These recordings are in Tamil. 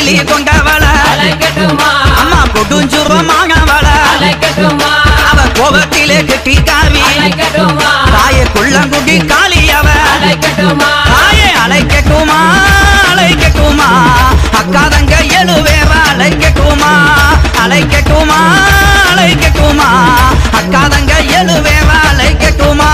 கிளி கொண்டவள அழைக்கட்டுமா அம்மா கொடுஞ்சுரமானவள அழைக்கட்டுமா அவ கோபத்திலே கெட்டிக்காரி அழைக்கட்டுமா தாயை குள்ளங்குடி காளி அவ அழைக்கட்டுமா தாயை அழைக்கட்டுமா அழைக்கட்டுமா அக்கா தங்க எழுவேவ அழைக்கட்டுமா அழைக்கட்டுமா அழைக்கட்டுமா அக்கா தங்க எழுவேவ அழைக்கட்டுமா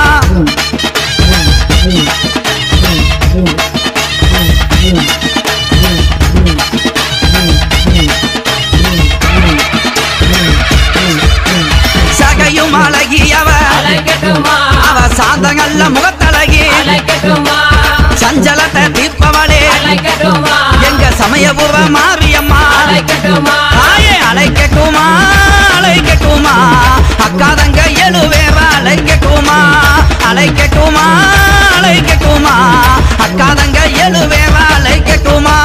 சகையும் அழகியவ அழைக்கட்டுமா அவ சாந்தங்கள்ல முகத்தழகி அழைக்கட்டுமா சஞ்சலத்தை தீர்ப்பவளே அழைக்கட்டுமா எங்க சமயபுர மாரியம்மா அழைக்கட்டுமா தாயே அழைக்கட்டுமா அழைக்கட்டுமா அக்கா தங்க எழுவேவ அழைக்கட்டுமா அழைக்கட்டுமா அழைக்கட்டுமா அக்கா தங்க எழுவேவ அழைக்கட்டுமா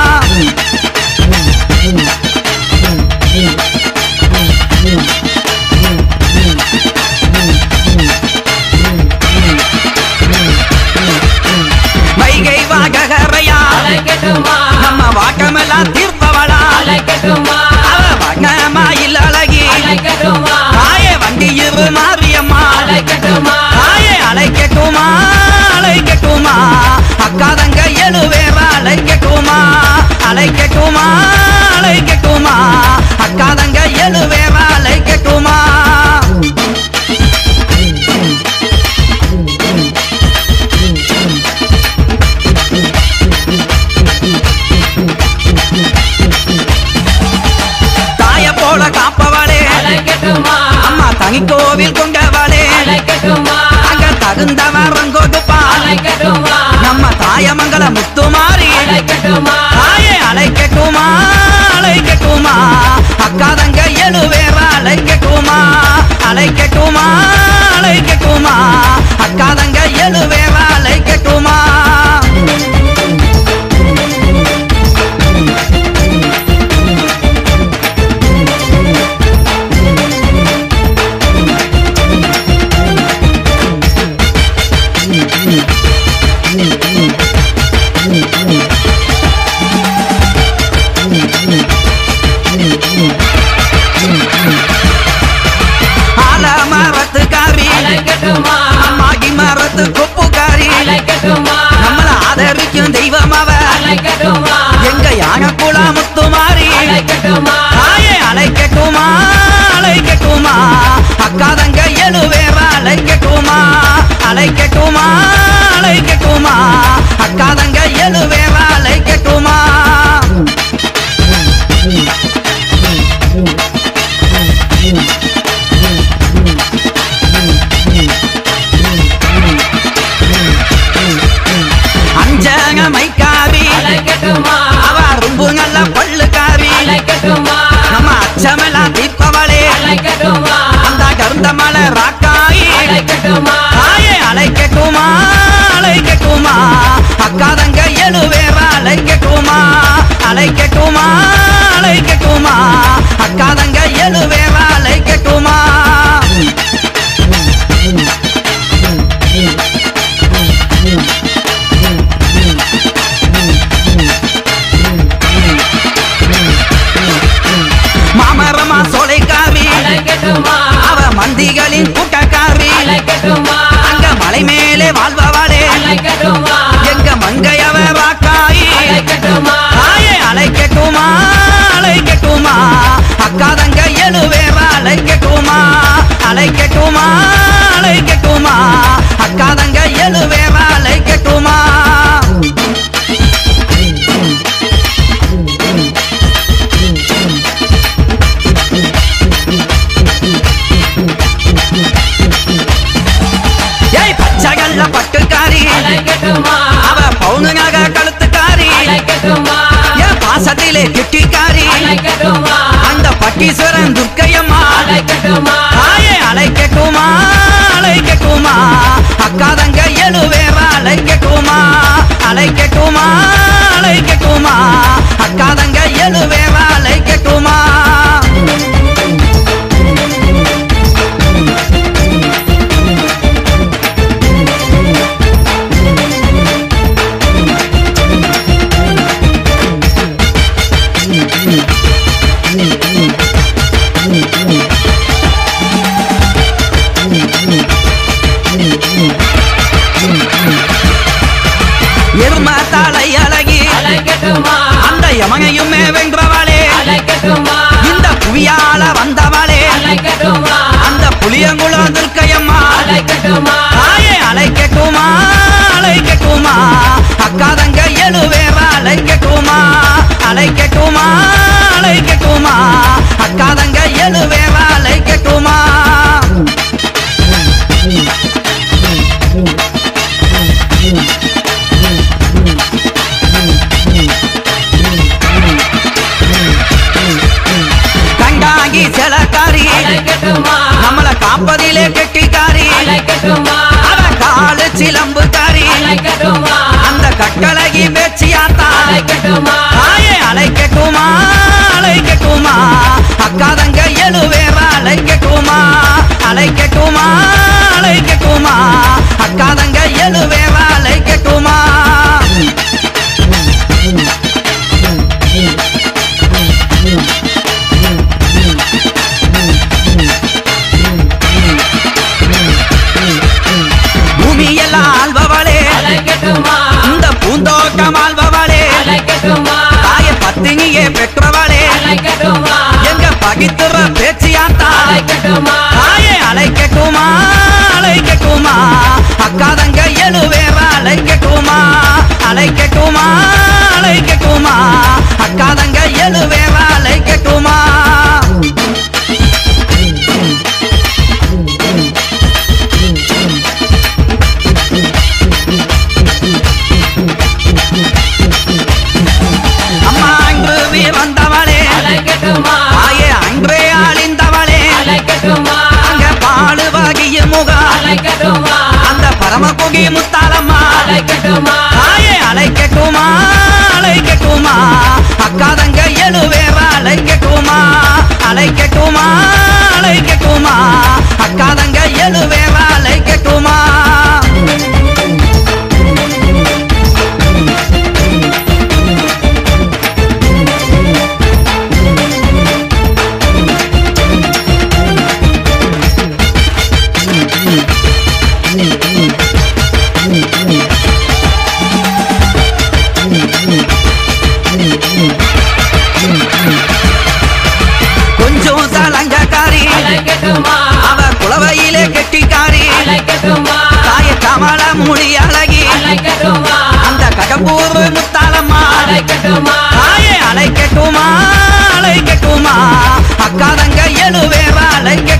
வைகை வாககரையா அழைக்கட்டுமா நம்ம வாக்கமெல்லாம் தீர்ப்பவளா அழைக்கட்டுமா அவ வண்ணமாயில் அழகி அழைக்கட்டுமா தாயே வண்டி இரு மாரியம்மா அழைக்கட்டுமா தாயே அழைக்கட்டுமா அழைக்கட்டுமா அக்கா தங்க எழுவேவ அழைக்கட்டுமா அழைக்கட்டுமா அழைக்கட்டுமா அக்கா தங்க எழுவேவ அழைக்கட்டுமா தாய போல காப்பவளே அழைக்கட்டுமா அம்மா தனி கோவில் கொண்டவளே அழைக்கட்டுமா அங்க தகுந்த வரம் கொடுப்பா அழைக்கட்டுமா நம்ம தாயமங்கல முத்துமாரி அழைக்கட்டுமா தாயே அழைக்கட்டுமா அழைக்கட்டுமா அக்கா தங்க எழுவேவ அழைக்கட்டுமா அழைக்கட்டுமா அழைக்கட்டுமா அக்கா தங்க எழுவேவ அழைக்கட்டுமா ஆல மரத்துக்காரி அழைக்கட்டுமா அம்மாகி மரத்து கொப்புக்காரி அழைக்கட்டுமா நம்மள ஆதரிக்கும் தெய்வம் அவ அழைக்கட்டுமா எங்க யானக்குள முத்துமாரி அழைக்கட்டுமா தாயே அழைக்கட்டுமா அழைக்கட்டுமா அக்கா தங்க எழுவேவ அழைக்கட்டுமா அழைக்கட்டுமா அழைக்கட்டுமா அக்கா தங்க எழுவேவ அழைக்கட்டுமா அஞ்சங்க மைக்காரி அழைக்கட்டுமா அவ ரொம்ப நல்ல பல்லுக்காரி அழைக்கட்டுமா நம்ம அச்சமெல்லாம் தீர்ப்பவளே அழைக்கட்டுமா அந்த கருந்த மலை ராக்காயி அழைக்கட்டுமா தாயே அழைக்கட்டுமா அழைக்கட்டுமா அக்கா தங்க எழுவேவ அழைக்கட்டுமா அழைக்கட்டுமா அழைக்கட்டுமா அக்கா தங்க எழுவேவ அழைக்கட்டுமா மாமரமா சோலைக்காரி அழைக்கட்டுமா அவ மந்திகளின் கூட்டக்காரி அழைக்கட்டுமா அங்க மலை மேலே வாழ்பவளே அழைக்கட்டுமா எங்க மங்கையவ ராக்காயி அழைக்கட்டுமா தாயே அழைக்கட்டுமா அழைக்கட்டுமா அக்கா தங்க எழுவேவ அழைக்கட்டுமா அழைக்கட்டுமா அழைக்கட்டுமா அக்கா தங்க எழுவேவ அழைக்கட்டுமா ஏய் பச்சைகள்ல பட்டுக்காரி அழைக்கட்டுமா அவ பவுனுங்க கழுத்துக்காரி அழைக்கட்டுமா ஏன் பாசத்திலே கிட்டிக்காரி அழைக்கட்டுமா அந்த பட்டீஸ்வரன் துர்க்கையம்மா அழைக்கட்டுமா தாயே அழைக்கட்டுமா அழைக்கட்டுமா அக்கா தங்க எழுவேவ அழைக்கட்டுமா அழைக்கட்டுமா அழைக்கட்டுமா அக்கா தங்க எழுவேவ அழைக்கட்டுமா அழைக்கட்டுமா அழைக்கட்டுமா அக்காதங்க எழுவேவ அழைக்கட்டுமா கண்டாங்கி செலக்காரி அழைக்கட்டுமா நம்மள காப்பதிலே கெட்டிக்காரி அழைக்கட்டுமா அவ காலு சிலம்புக்காரி அழைக்கட்டுமா அந்த கட்டழகி பேச்சியாத்தா அழைக்கட்டுமா தாயே அழைக்கட்டுமா அழைக்கட்டுமா அக்காதங்க எழுவேவ அழைக்கட்டுமா அழைக்கட்டுமா அழைக்கட்டுமா அக்காதங்க எழுவேவ அழைக்கட்டுமா பூமியெல்லாம் ஆள்பவளே அழைக்கட்டுமா இந்த பூந்தோட்டம் ஆள்பவளே அழைக்கட்டுமா தாய பத்தினியே பெற்றவளே அழைக்கட்டுமா எங்க பகித்துற பேச்சியாத்தா அழைக்கட்டுமா தாயே அழைக்கட்டுமா அழைக்கட்டுமா அக்காதங்க எழுவேவ அழைக்கட்டுமா அழைக்கட்டுமா அழைக்கட்டுமா அக்காதங்க எழுவேவ அழைக்கட்டுமா அம்மா அன்று வந்தவளே அழைக்கட்டுமா தாயே அன்றே ஆளிந்தவளே அழைக்கட்டுமா அங்க பாடு வகிய முகம் அழைக்கட்டுமா அந்த பரமகுகி முத்தாலம்மா அழைக்கட்டுமா தாயே அழைக்கட்டுமா அழைக்கட்டுமா அக்காதங்க எழுவேவ அழைக்கட்டுமா அழைக்கட்டுமா அழைக்கட்டுமா அக்காதங்க எழுவேவ அழைக்கட்டுமா கொஞ்சம் சலங்கக்காரி அழைக்கட்டுமா அவ குளவையிலே கெட்டிக்காரி அழைக்கட்டுமா தாய கமல முடி அழகி அழைக்கட்டுமா அந்த கடம்பூர் முத்தாலம்மா அழைக்கட்டுமா தாயே அழைக்கட்டுமா அழைக்கட்டுமா அக்காதங்க எழுவேவ அழைக்க